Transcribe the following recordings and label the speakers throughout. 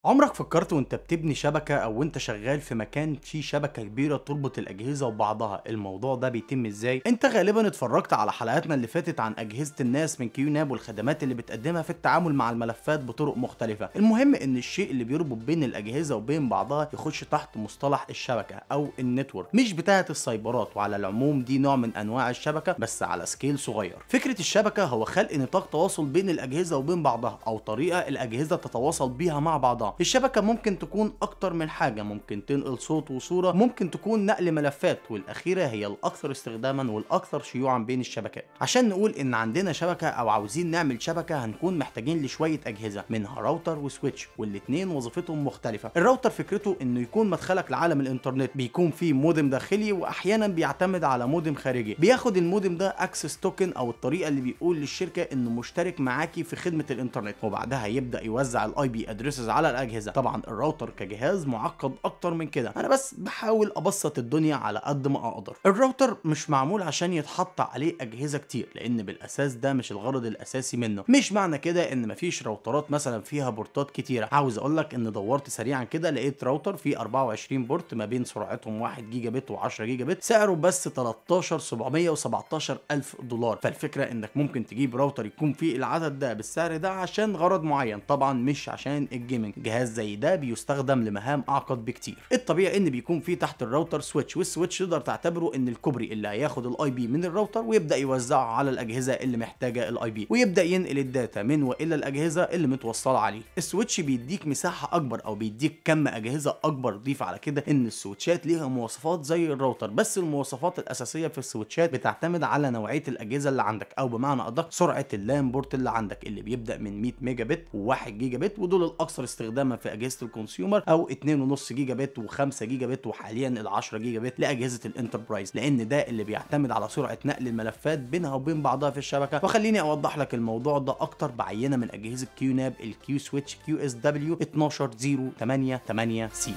Speaker 1: عمرك فكرت وانت بتبني شبكة او وانت شغال في مكان فيه شبكة كبيرة تربط الاجهزة وبعضها الموضوع ده بيتم ازاي انت غالبا اتفرجت على حلقاتنا اللي فاتت عن اجهزة الناس من كيو ناب والخدمات اللي بتقدمها في التعامل مع الملفات بطرق مختلفة المهم ان الشيء اللي بيربط بين الاجهزة وبين بعضها يخش تحت مصطلح الشبكة او النتورك مش بتاعة السايبرات وعلى العموم دي نوع من انواع الشبكة بس على سكيل صغير فكرة الشبكة هو خلق نطاق تواصل بين الاجهزة وبين بعضها او طريقة الاجهزة تتواصل بيها مع بعضها الشبكة ممكن تكون أكتر من حاجة ممكن تنقل صوت وصورة ممكن تكون نقل ملفات والأخيرة هي الأكثر استخداما والأكثر شيوعا بين الشبكات عشان نقول إن عندنا شبكة أو عاوزين نعمل شبكة هنكون محتاجين لشوية أجهزة منها راوتر وسويتش والاتنين وظيفتهم مختلفة الراوتر فكرته إنه يكون مدخلك لعالم الإنترنت بيكون فيه مودم داخلي وأحيانا بيعتمد على مودم خارجي بياخد المودم ده اكسس توكن أو الطريقة اللي بيقول للشركة إنه مشترك معاكي في خدمة الإنترنت وبعدها يبدأ يوزع الاي بي ادريسز على الأجهزة طبعا الراوتر كجهاز معقد اكتر من كده انا بس بحاول ابسط الدنيا على قد ما اقدر الراوتر مش معمول عشان يتحط عليه اجهزه كتير لان بالاساس ده مش الغرض الاساسي منه مش معنى كده ان مفيش راوترات مثلا فيها بورتات كتيره عاوز اقول لك ان دورت سريعا كده لقيت راوتر فيه 24 بورت ما بين سرعتهم 1 جيجا بت و10 جيجا بت سعره بس 13 717 الف دولار فالفكره انك ممكن تجيب راوتر يكون فيه العدد ده بالسعر ده عشان غرض معين طبعا مش عشان الجيمنج جهاز زي ده بيستخدم لمهام اعقد بكتير الطبيعي ان بيكون في تحت الراوتر سويتش والسويتش تقدر تعتبره ان الكوبري اللي هياخد الاي بي من الراوتر ويبدا يوزعه على الاجهزه اللي محتاجه الاي بي ويبدا ينقل الداتا من والى الاجهزه اللي متوصله عليه السويتش بيديك مساحه اكبر او بيديك كم اجهزه اكبر ضيف على كده ان السويتشات ليها مواصفات زي الراوتر بس المواصفات الاساسيه في السويتشات بتعتمد على نوعيه الاجهزه اللي عندك او بمعنى ادق سرعه اللان بورت اللي عندك اللي بيبدا من 100 ميجا بت و1 جيجا بت ودول الاكثر استخداما في اجهزه الكونسيومر او 2.5 جيجا بت و5 جيجا بت وحاليا ال 10 جيجا بت لاجهزه الانتربرايز لان ده اللي بيعتمد على سرعه نقل الملفات بينها وبين بعضها في الشبكه وخليني اوضح لك الموضوع ده اكتر بعينه من اجهزه كيو ناب الكيو سويتش كيو اس دبليو 12088 سي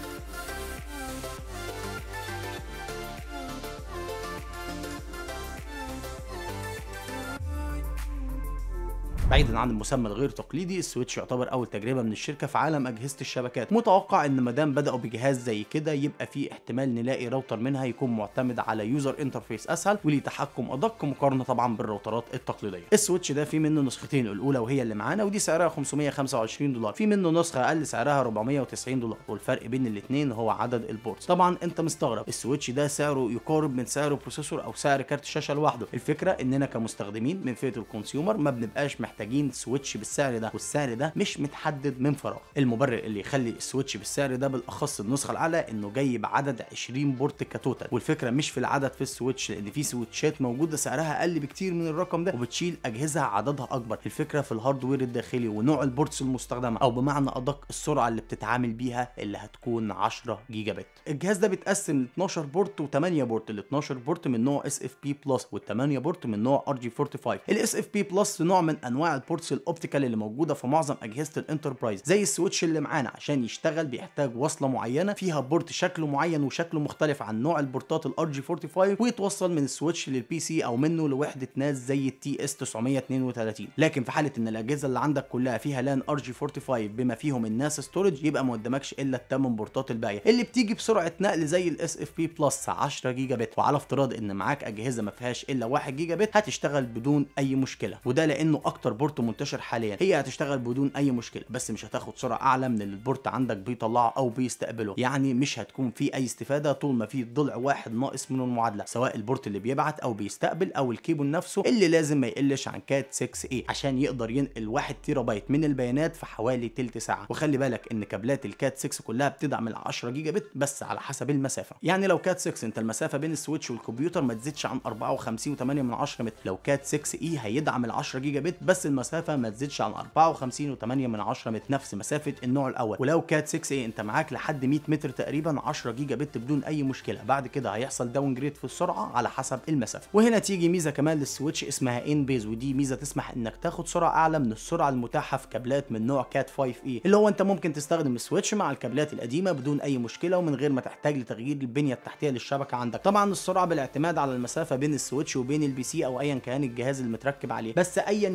Speaker 1: بعيدا عن المسمى الغير تقليدي السويتش يعتبر اول تجربه من الشركه في عالم اجهزه الشبكات متوقع ان ما دام بداوا بجهاز زي كده يبقى في احتمال نلاقي راوتر منها يكون معتمد على يوزر انترفيس اسهل وليه تحكم ادق مقارنه طبعا بالراوترات التقليديه السويتش ده في منه نسختين الاولى وهي اللي معانا ودي سعرها 525 دولار في منه نسخه اقل سعرها 490 دولار والفرق بين الاثنين هو عدد البورتس طبعا انت مستغرب السويتش ده سعره يقارب من سعر بروسيسور او سعر كارت الشاشه لوحده الفكره اننا كمستخدمين من فئه الكونسيومر ما بنبقاش محتاجين سويتش بالسعر ده والسعر ده مش متحدد من فراغ المبرر اللي يخلي السويتش بالسعر ده بالاخص النسخه الاعلى انه جاي بعدد 20 بورت كتوتال والفكره مش في العدد في السويتش لان في سويتشات موجوده سعرها اقل بكتير من الرقم ده وبتشيل اجهزه عددها اكبر الفكره في الهاردوير الداخلي ونوع البورتس المستخدمه او بمعنى ادق السرعه اللي بتتعامل بيها اللي هتكون 10 جيجا بت الجهاز ده بيتقسم ل 12 بورت و8 بورت ال 12 بورت من نوع اس اف بي بلس وال8 بورت من نوع ار جي 45 الاس اف بي بلس نوع من انواع البورتس الاوبتيكال اللي موجوده في معظم اجهزه الانتربرايز زي السويتش اللي معانا عشان يشتغل بيحتاج وصله معينه فيها بورت شكله معين وشكله مختلف عن نوع البورتات الار جي 45 ويتوصل من السويتش للبي سي او منه لوحده ناس زي التي اس 932 لكن في حاله ان الاجهزه اللي عندك كلها فيها لان ار جي 45 بما فيهم الناس ستورج يبقى ما قدامكش الا الثمان بورتات الباقيه اللي بتيجي بسرعه نقل زي الاس اف بي بلس 10 جيجا بت وعلى افتراض ان معاك اجهزه ما فيهاش الا 1 جيجا بت هتشتغل بدون اي مشكله وده لانه اكتر بورت منتشر حاليا هي هتشتغل بدون اي مشكله بس مش هتاخد سرعه اعلى من اللي البورت عندك بيطلعه او بيستقبله يعني مش هتكون في اي استفاده طول ما في ضلع واحد ناقص من المعادله سواء البورت اللي بيبعت او بيستقبل او الكيبل نفسه اللي لازم ما يقلش عن كات 6 a عشان يقدر ينقل 1 تيرا بايت من البيانات في حوالي تلت ساعه وخلي بالك ان كابلات الكات 6 كلها بتدعم ال 10 جيجا بت بس على حسب المسافه يعني لو كات 6 انت المسافه بين السويتش والكمبيوتر ما تزيدش عن 54.8 من 10 متر لو كات 6 اي هيدعم ال 10 جيجا بت بس المسافه ما تزيدش عن 54 و8 من 10 متر نفس مسافه النوع الاول ولو كات 6 اي انت معاك لحد 100 متر تقريبا 10 جيجا بت بدون اي مشكله بعد كده هيحصل داون جريد في السرعه على حسب المسافه وهنا تيجي ميزه كمان للسويتش اسمها ان بيز ودي ميزه تسمح انك تاخد سرعه اعلى من السرعه المتاحه في كابلات من نوع كات 5 اي اللي هو انت ممكن تستخدم السويتش مع الكابلات القديمه بدون اي مشكله ومن غير ما تحتاج لتغيير البنيه التحتيه للشبكه عندك طبعا السرعه بالاعتماد على المسافه بين السويتش وبين البي سي او ايا كان الجهاز المتركب عليه بس ايا يكن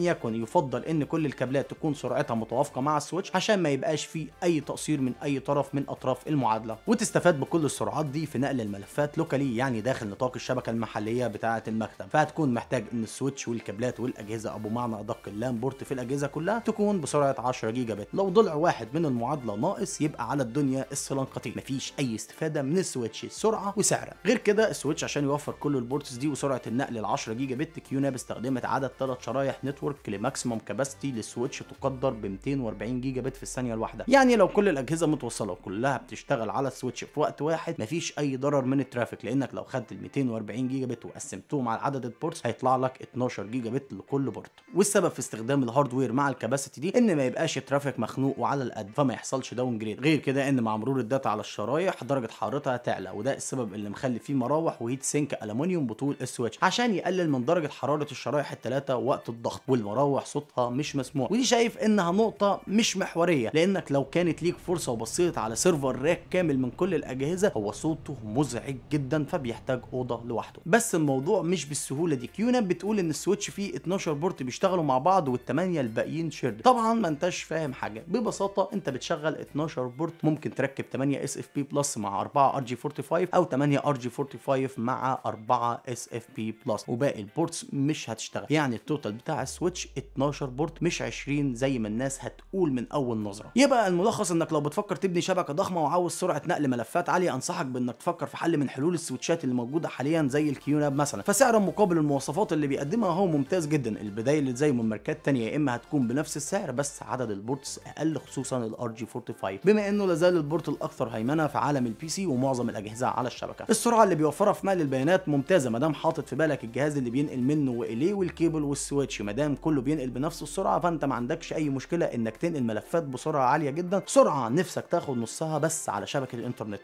Speaker 1: يفضل ان كل الكابلات تكون سرعتها متوافقه مع السويتش عشان ما يبقاش فيه اي تقصير من اي طرف من اطراف المعادله وتستفاد بكل السرعات دي في نقل الملفات لوكالي يعني داخل نطاق الشبكه المحليه بتاعه المكتب فهتكون محتاج ان السويتش والكابلات والاجهزه او بمعنى ادق اللان بورت في الاجهزه كلها تكون بسرعه 10 جيجا بت لو ضلع واحد من المعادله ناقص يبقى على الدنيا السلنقتين مفيش اي استفاده من السويتش سرعه وسعرا غير كده السويتش عشان يوفر كل البورتس دي وسرعه النقل ال 10 جيجا بت كيوناب استخدمت عدد ثلاث شرايح نتورك لماكسيموم كاباسيتي للسويتش تقدر ب 240 جيجا بت في الثانيه الواحده يعني لو كل الاجهزه متوصله وكلها بتشتغل على السويتش في وقت واحد مفيش اي ضرر من الترافيك لانك لو خدت ال 240 جيجا بت وقسمتهم على عدد البورتس هيطلع لك 12 جيجا بت لكل بورت والسبب في استخدام الهاردوير مع الكباسيتي دي ان ما يبقاش الترافيك مخنوق وعلى القد فما يحصلش داون جريد غير كده ان مع مرور الداتا على الشرايح درجه حرارتها تعلى وده السبب اللي مخلي فيه مراوح وهيت سينك الومنيوم بطول السويتش عشان يقلل من درجه حراره الشرايح الثلاثه وقت الضغط والمراوح صوتها مش مسموع ودي شايف انها نقطه مش محوريه لانك لو كانت ليك فرصه وبصيت على سيرفر راك كامل من كل الاجهزه هو صوته مزعج جدا فبيحتاج اوضه لوحده بس الموضوع مش بالسهوله دي كيونا بتقول ان السويتش فيه 12 بورت بيشتغلوا مع بعض والثمانيه الباقيين شيرد طبعا ما انتش فاهم حاجه ببساطه انت بتشغل 12 بورت ممكن تركب 8 اس اف بي بلس مع 4 ار جي 45 او 8 ار جي 45 مع 4 اس اف بي بلس وباقي البورتس مش هتشتغل يعني التوتال بتاع السويتش 12 بورت مش 20 زي ما الناس هتقول من اول نظره يبقى الملخص انك لو بتفكر تبني شبكه ضخمه وعاوز سرعه نقل ملفات عاليه انصحك بانك تفكر في حل من حلول السويتشات اللي موجوده حاليا زي الكيوناب مثلا فسعرا مقابل المواصفات اللي بيقدمها هو ممتاز جدا البدايه اللي زي من ماركات تانية يا اما هتكون بنفس السعر بس عدد البورتس اقل خصوصا الار جي 45 بما انه لازال البورت الاكثر هيمنه في عالم البي سي ومعظم الاجهزه على الشبكه السرعه اللي بيوفرها في نقل البيانات ممتازه ما دام حاطط في بالك الجهاز اللي بينقل منه واليه والكيبل والسويتش ما دام كله بينقل بنفس السرعه فانت ما عندكش اي مشكله انك تنقل ملفات بسرعه عاليه جدا سرعه نفسك تاخد نصها بس على شبكه الانترنت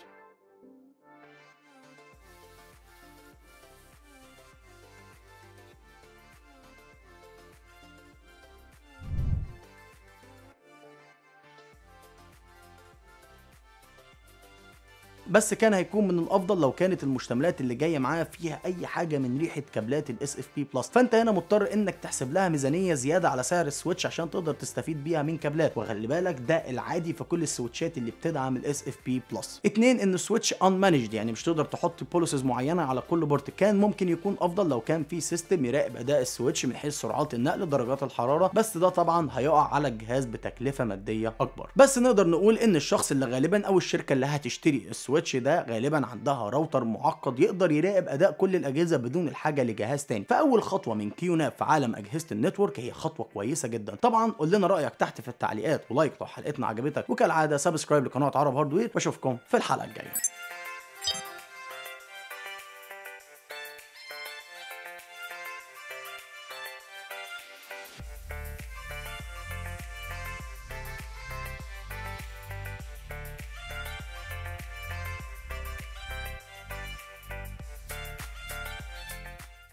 Speaker 1: بس كان هيكون من الافضل لو كانت المشتملات اللي جايه معاها فيها اي حاجه من ريحه كابلات الاس اف بي بلس فانت هنا مضطر انك تحسب لها ميزانيه زياده على سعر السويتش عشان تقدر تستفيد بيها من كابلات وخلي بالك ده العادي في كل السويتشات اللي بتدعم الاس اف بي بلس اتنين ان السويتش ان مانجد يعني مش تقدر تحط بوليسز معينه على كل بورت كان ممكن يكون افضل لو كان في سيستم يراقب اداء السويتش من حيث سرعات النقل درجات الحراره بس ده طبعا هيقع على الجهاز بتكلفه ماديه اكبر بس نقدر نقول ان الشخص اللي غالبا او الشركه اللي هتشتري السويتش ده غالبا عندها راوتر معقد يقدر يراقب اداء كل الاجهزه بدون الحاجه لجهاز تاني فاول خطوه من كيوناب في عالم اجهزه النتورك هي خطوه كويسه جدا طبعا قول لنا رايك تحت في التعليقات ولايك لو حلقتنا عجبتك وكالعاده سبسكرايب لقناه عرب هاردوير واشوفكم في الحلقه الجايه